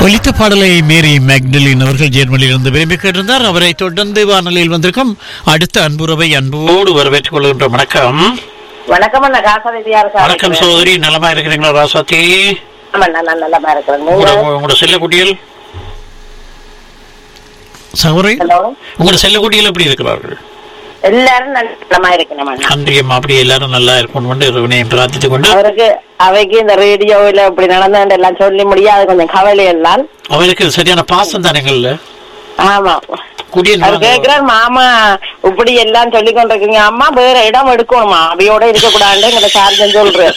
ஒலித்த பாடலை மேரி மேக்டலின் அவர்கள் ஜெர்மனியிலிருந்து விரும்பி கேட்டிருந்தார் அவரை தொடர்ந்து வானொலியில் வந்திருக்கும் அடுத்த அன்புறவை அன்போடு வரவேற்றுக் கொள்கின்ற வணக்கம் வணக்கம் அண்ணா காசாதி யாரு சார் வணக்கம் சகோதரி நலமா இருக்கிறீங்களா ராசாத்தி ஆமா நல்லா நல்லமா இருக்கிறேன் உங்களோட நீங்க உங்களோட செல்ல குட்டிகள் சகோதரி ஹலோ உங்களோட செல்ல குட்டிகள் எப்படி இருக்கிறார்கள் எல்லாரும் நல்லமா இருக்கணும் அண்ணா அன்றியம் அப்படி எல்லாரும் நல்லா இருக்கணும் கொண்டு இறைவனை பிரார்த்தித்துக் கொண்டு அவருக்கு அவைக்கு இந்த ரேடியோவில் இப்படி நடந்தாண்டு எல்லாம் சொல்லி முடியாது கொஞ்சம் கவலை எல்லாம் அவருக்கு சரியான பாசம் தானேங்கள்ல ஆமா குடியல் அவர் கேக்குறார் மாமா இப்படி எல்லாம் சொல்லி கொண்டிருக்கீங்க அம்மா வேற இடம் எடுக்கணுமா அவையோட இருக்க கூடாதுன்னு எங்களை சார்ஜன் சொல்றேன்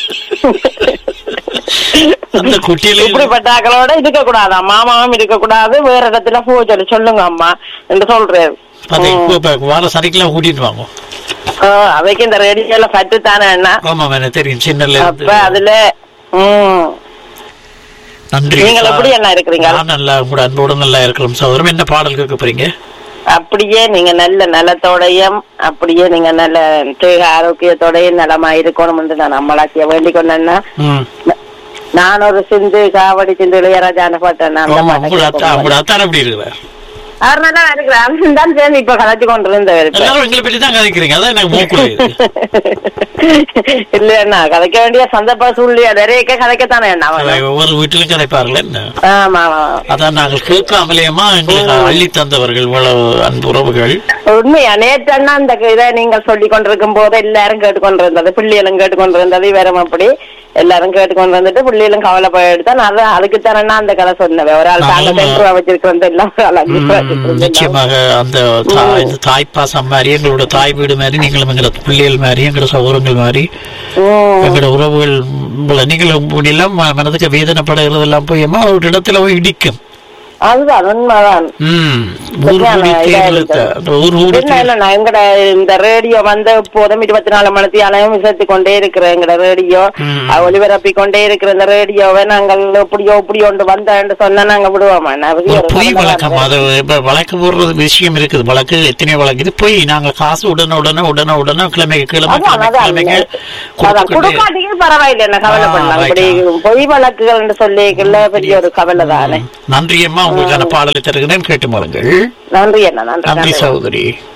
அந்த குட்டியில இப்படிப்பட்டாக்களோட இருக்க கூடாதா மாமாவும் இருக்க கூடாது வேற இடத்துல போ சொல்லி சொல்லுங்க அம்மா என்று சொல்றாரு அதை இப்ப வார சனிக்கெல்லாம் கூட்டிட்டு வாங்க ஆ, அவைக்கு இந்த ரேடியோல பட்டு தானே அண்ணா ஆமா எனக்கு தெரியும் சின்னல அப்ப இருந்து அதுல ம் நன்றி நீங்கள் எப்படி என்ன இருக்கிறீங்க நான் நல்லா உங்களோட அன்போடு நல்லா இருக்கிறோம் சகோதரம் என்ன பாடல் கேட்க போறீங்க அப்படியே நீங்க நல்ல நலத்தோடையும் அப்படியே நீங்க நல்ல தேக ஆரோக்கியத்தோடையும் நலமா இருக்கணும் என்று நான் அம்மளாச்சிய வேண்டிக் கொண்டேன்னா ம். நான் ஒரு சிந்து காவடி சிந்து இளையராஜான பாட்டேன் நான் அந்த ஆமா பாட்டை உங்களோட அத்தா கேட்போம். உங்களோட அத்தார் எப்படி இருக்கிறார் அவர் நல்லா இருக்கிறார் தான் சேர்ந்து இப்ப கலத்தி கொண்டிருந்தவர் இப்ப எல்லாரும் எங்களை பற்றி தான் கதைக்கிறீங்க அதான் எனக்கு மூக்குள்ள இல்ல என்ன கதைக்க வேண்டிய சந்தர்ப்ப சூழ்நிலை நிறைய கதைக்கத்தானே என்ன அவன். ஒவ்வொரு வீட்டிலும் கதைப்பார்கள் என்ன ஆமா ஆமா அதான் நாங்கள் கேட்காமலேயமா எங்களுக்கு அள்ளி தந்தவர்கள் இவ்வளவு அன்பு உறவுகள் உண்மையா நேற்றன்னா அந்த இதை நீங்கள் சொல்லி கொண்டிருக்கும் போது எல்லாரும் கேட்டுக்கொண்டிருந்தது பிள்ளைகளும் கேட்டுக்கொண்டிருந்தது இவரும் அப்படி எல்லாரும் கேட்டுக்கொண்டு பிள்ளைகளும் கவலைப்பட்டு நான் அதான் அதுக்குத்தானே அந்த கதை சொன்னேன் ஒரு ஆள் தாங்க ஆமா. சென்ட் ரூபா வச்சிருக்கிறது எல்லாம் ஒரு ஆள் அஞ்சு ரூபா ம், வச்சிருக்கிறது எல்லாம். நிச்சயமாக அந்த தா- இந்த தாய்ப்பாசம் மாதிரி எங்களோட தாய் வீடு மாதிரி நீங்களும் எங்களோட பிள்ளைகள் மாதிரி எங்களோட சகோதரங்கள் மாதிரி ம். எங்களோட உறவுகள் உங்களை நீங்களும் எல்லாம் ம- மனதுக்கு வேதனைப்படுகிறது எல்லாம் போய் அம்மா ஒரு இடத்துல போய் இடிக்கும் அதுதான் உண்மைதான் ம் ஊர் சரியான கூடி இதா தேர்தலுக்கு இருக்கு. அந்த ஊர் கூடி என்ன இல்ல நான் எங்கட இந்த ரேடியோ வந்த போதும் இருபத்தி நாலு மணி அலையும் விசத்து கொண்டே இருக்கிற எங்கட ரேடியோ ம். அஹ் ஒளிபரப்பி கொண்டே இருக்கிற இந்த ரேடியோவை நாங்கள் இப்படியோ இப்படி ஒன்று வந்தேன்னு சொன்னா நாங்க விடுவோமா நான் ஒரு பொய் வழக்கம் அது இப்ப வழக்கு போடுறது விஷயம் இருக்குது வழக்கு எத்தனை வழக்கு இது பொய் நாங்க காசு உடனே உடனே உடனே உடனே கிழமைக்கு கிழமை அதான், கிழமை அதான். கிழமைக்கு அதான், கொடுத்துக்கிட்டே கொடுக்காட்டியும் பரவாயில்லை என்ன கவலை ஆ, பண்ணலாம் right. இப்படி பொய் வழக்குகள் என்று சொல்லிக்கல பெரிய ஒரு கவலை தானே நன்றி அம்மா உங்களுக்கான பாடலை தருகிறேன் கேட்டு பாருங்கள் நன்றி அண்ணா நன்றி நன்றி நன்றி சகோதரி